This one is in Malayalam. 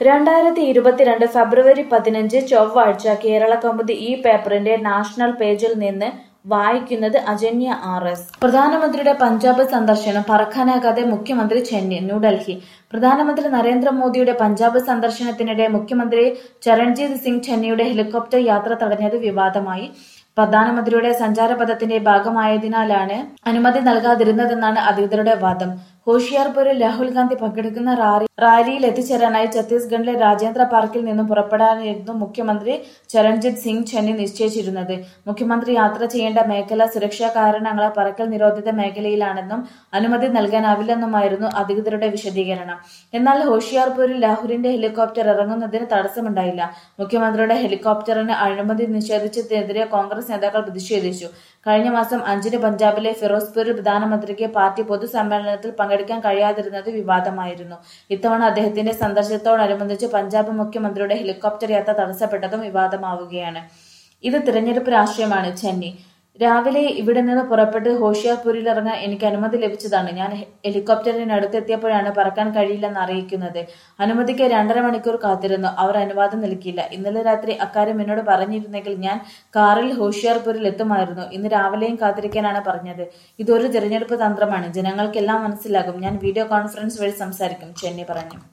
രണ്ടായിരത്തി ഇരുപത്തിരണ്ട് ഫെബ്രുവരി പതിനഞ്ച് ചൊവ്വാഴ്ച കേരള കൗമുദി ഈ പേപ്പറിന്റെ നാഷണൽ പേജിൽ നിന്ന് വായിക്കുന്നത് അജന്യ ആർ എസ് പ്രധാനമന്ത്രിയുടെ പഞ്ചാബ് സന്ദർശനം പറക്കാനാകാതെ മുഖ്യമന്ത്രി ചെന്നൈ ന്യൂഡൽഹി പ്രധാനമന്ത്രി നരേന്ദ്രമോദിയുടെ പഞ്ചാബ് സന്ദർശനത്തിനിടെ മുഖ്യമന്ത്രി ചരൺജീത് സിംഗ് ചെന്നൈയുടെ ഹെലികോപ്റ്റർ യാത്ര തടഞ്ഞത് വിവാദമായി പ്രധാനമന്ത്രിയുടെ സഞ്ചാരപഥത്തിന്റെ ഭാഗമായതിനാലാണ് അനുമതി നൽകാതിരുന്നതെന്നാണ് അധികൃതരുടെ വാദം ഹോഷിയാർപൂരിൽ രാഹുൽ ഗാന്ധി പങ്കെടുക്കുന്ന റാലി റാലിയിൽ എത്തിച്ചേരാനായി ഛത്തീസ്ഗഡിലെ രാജേന്ദ്ര പാർക്കിൽ നിന്നും പുറപ്പെടാനായിരുന്നു മുഖ്യമന്ത്രി ചരൺജിത് സിംഗ് ചെന്നൈ നിശ്ചയിച്ചിരുന്നത് മുഖ്യമന്ത്രി യാത്ര ചെയ്യേണ്ട മേഖല സുരക്ഷാ കാരണങ്ങളാൽ പറക്കൽ നിരോധിത മേഖലയിലാണെന്നും അനുമതി നൽകാനാവില്ലെന്നുമായിരുന്നു അധികൃതരുടെ വിശദീകരണം എന്നാൽ ഹോഷിയാർപൂരിൽ രാഹുലിന്റെ ഹെലികോപ്റ്റർ ഇറങ്ങുന്നതിന് തടസ്സമുണ്ടായില്ല മുഖ്യമന്ത്രിയുടെ ഹെലികോപ്റ്ററിന് അനുമതി നിഷേധിച്ചതിനെതിരെ കോൺഗ്രസ് നേതാക്കൾ പ്രതിഷേധിച്ചു കഴിഞ്ഞ മാസം അഞ്ചിന് പഞ്ചാബിലെ ഫിറോസ്പൂരിൽ പ്രധാനമന്ത്രിക്ക് പാർട്ടി പൊതുസമ്മേളനത്തിൽ പങ്കെടുക്കാൻ കഴിയാതിരുന്നത് വിവാദമായിരുന്നു ഇത്തവണ അദ്ദേഹത്തിന്റെ സന്ദർശനത്തോടനുബന്ധിച്ച് പഞ്ചാബ് മുഖ്യമന്ത്രിയുടെ ഹെലികോപ്റ്റർ യാത്ര തടസ്സപ്പെട്ടതും വിവാദമാവുകയാണ് ഇത് തിരഞ്ഞെടുപ്പ് രാഷ്ട്രീയമാണ് ചെന്നൈ രാവിലെ ഇവിടെ നിന്ന് പുറപ്പെട്ട് ഹോഷിയാർപൂരിൽ ഇറങ്ങാൻ എനിക്ക് അനുമതി ലഭിച്ചതാണ് ഞാൻ ഹെലികോപ്റ്ററിനടുത്തെത്തിയപ്പോഴാണ് പറക്കാൻ കഴിയില്ലെന്ന് അറിയിക്കുന്നത് അനുമതിക്ക് രണ്ടര മണിക്കൂർ കാത്തിരുന്നു അവർ അനുവാദം നൽകിയില്ല ഇന്നലെ രാത്രി അക്കാര്യം എന്നോട് പറഞ്ഞിരുന്നെങ്കിൽ ഞാൻ കാറിൽ ഹോഷിയാർപൂരിൽ എത്തുമായിരുന്നു ഇന്ന് രാവിലെയും കാത്തിരിക്കാനാണ് പറഞ്ഞത് ഇതൊരു തിരഞ്ഞെടുപ്പ് തന്ത്രമാണ് ജനങ്ങൾക്കെല്ലാം മനസ്സിലാകും ഞാൻ വീഡിയോ കോൺഫറൻസ് വഴി സംസാരിക്കും ചെന്നൈ പറഞ്ഞു